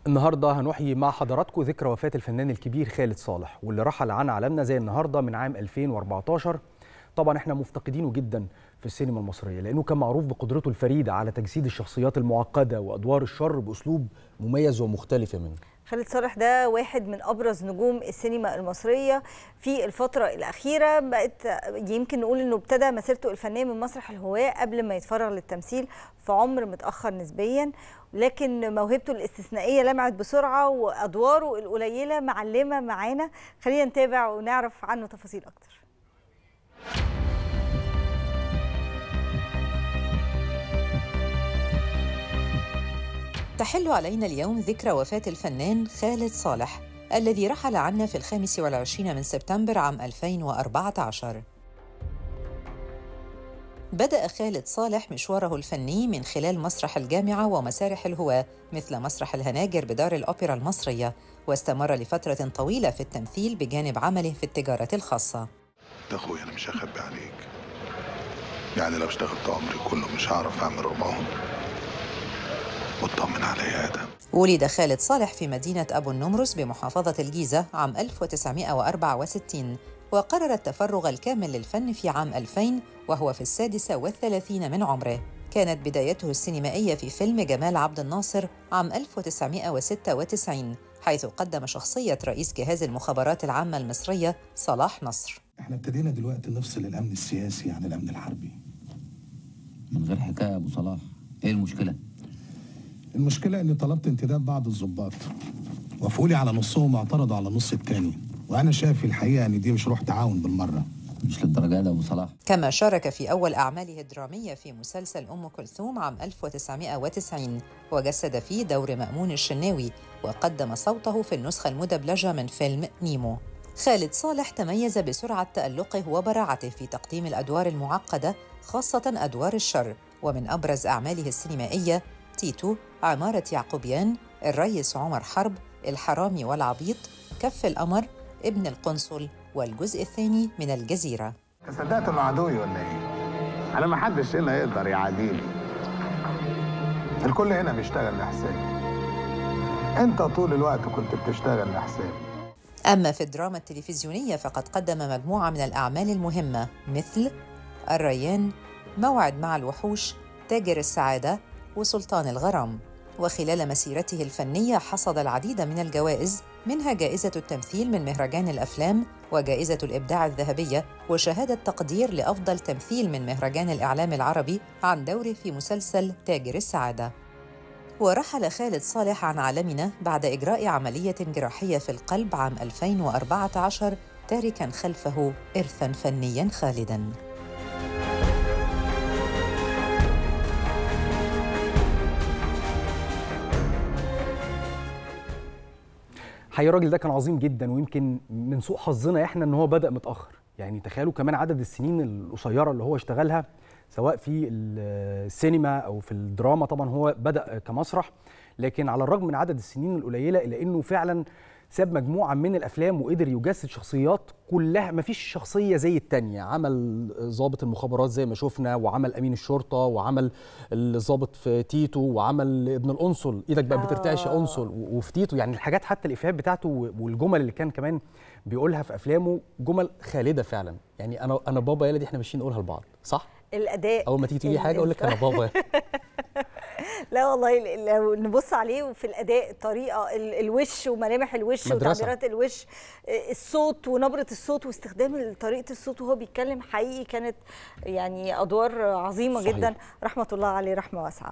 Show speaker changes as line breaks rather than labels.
النهارده هنحيي مع حضراتكم ذكرى وفاة الفنان الكبير خالد صالح واللي رحل عن عالمنا زي النهارده من عام 2014 طبعا احنا مفتقدينه جدا في السينما المصرية لأنه كان معروف بقدرته الفريدة على تجسيد الشخصيات المعقدة وأدوار الشر بأسلوب مميز ومختلف منه
خالد صالح ده واحد من ابرز نجوم السينما المصريه في الفتره الاخيره بقت يمكن نقول انه ابتدى مسيرته الفنيه من مسرح الهواه قبل ما يتفرغ للتمثيل في عمر متاخر نسبيا لكن موهبته الاستثنائيه لمعت بسرعه وادواره القليله معلمه معانا خلينا نتابع ونعرف عنه تفاصيل اكتر
تحل علينا اليوم ذكرى وفاة الفنان خالد صالح الذي رحل عنا في الخامس والعشرين من سبتمبر عام 2014 بدأ خالد صالح مشواره الفني من خلال مسرح الجامعة ومسارح الهواة مثل مسرح الهناجر بدار الأوبرا المصرية واستمر لفترة طويلة في التمثيل بجانب عمله في التجارة الخاصة
ده اخويا انا مش هخبي عليك يعني لو اشتغلت عمري كله مش هعرف اعمل ربعهم واطمن عليا يا ادم
ولد خالد صالح في مدينة أبو النمرس بمحافظة الجيزة عام 1964 وقرر التفرغ الكامل للفن في عام 2000 وهو في السادسة والثلاثين من عمره كانت بدايته السينمائية في فيلم جمال عبد الناصر عام 1996 حيث قدم شخصية رئيس جهاز المخابرات العامة المصرية صلاح نصر
احنا ابتدينا دلوقتي نفصل الامن السياسي عن الامن الحربي
من غير حكايه يا ابو صلاح ايه المشكله
المشكله اني طلبت انتداب بعض الضباط وافقوا لي على نصهم واعترضوا على النص التاني وانا شايف الحقيقه ان دي مش روح تعاون بالمره
مش للدرجه دي يا ابو صلاح
كما شارك في أول أعماله الدرامية في مسلسل أم كلثوم عام 1990 وجسد فيه دور مأمون الشناوي وقدم صوته في النسخة المدبلجة من فيلم نيمو خالد صالح تميز بسرعة تألقه وبراعته في تقديم الأدوار المعقدة خاصة أدوار الشر ومن أبرز أعماله السينمائية تيتو عمارة يعقوبيان الريس عمر حرب الحرامي والعبيط كف القمر ابن القنصل والجزء الثاني من الجزيرة
صدقت انه عدوي ولا ايه؟ انا ما حدش هنا يقدر يعاديني الكل هنا بيشتغل لحسابي انت طول الوقت كنت بتشتغل لحسابي
أما في الدراما التلفزيونية فقد قدم مجموعة من الأعمال المهمة مثل الريان موعد مع الوحوش تاجر السعادة وسلطان الغرام وخلال مسيرته الفنية حصد العديد من الجوائز منها جائزة التمثيل من مهرجان الأفلام وجائزة الإبداع الذهبية وشهادة تقدير لأفضل تمثيل من مهرجان الإعلام العربي عن دوره في مسلسل تاجر السعادة ورحل خالد صالح عن عالمنا بعد إجراء عملية جراحية في القلب عام 2014 تاركا خلفه إرثا فنيا خالدا
حقيقي الراجل ده كان عظيم جدا ويمكن من سوء حظنا احنا ان هو بدا متاخر يعني تخيلوا كمان عدد السنين القصيره اللي هو اشتغلها سواء في السينما او في الدراما طبعا هو بدا كمسرح لكن على الرغم من عدد السنين القليله الا انه فعلا ساب مجموعه من الافلام وقدر يجسد شخصيات كلها ما فيش شخصيه زي التانية عمل ضابط المخابرات زي ما شفنا وعمل امين الشرطه وعمل الضابط في تيتو وعمل ابن القنصل ايدك بقى بترتعش يا قنصل وفي تيتو يعني الحاجات حتى الافيهات بتاعته والجمل اللي كان كمان بيقولها في افلامه جمل خالده فعلا يعني انا انا بابا يالا دي احنا ماشيين نقولها لبعض صح
الاداء
اول ما تيجي تقولي حاجه اقول لك انا بابا
لا والله لو نبص عليه في الاداء الطريقه الوش وملامح الوش
مدرسة.
وتعبيرات الوش الصوت ونبره الصوت واستخدام طريقه الصوت وهو بيتكلم حقيقي كانت يعني ادوار عظيمه
صحيح.
جدا رحمه الله عليه رحمه واسعه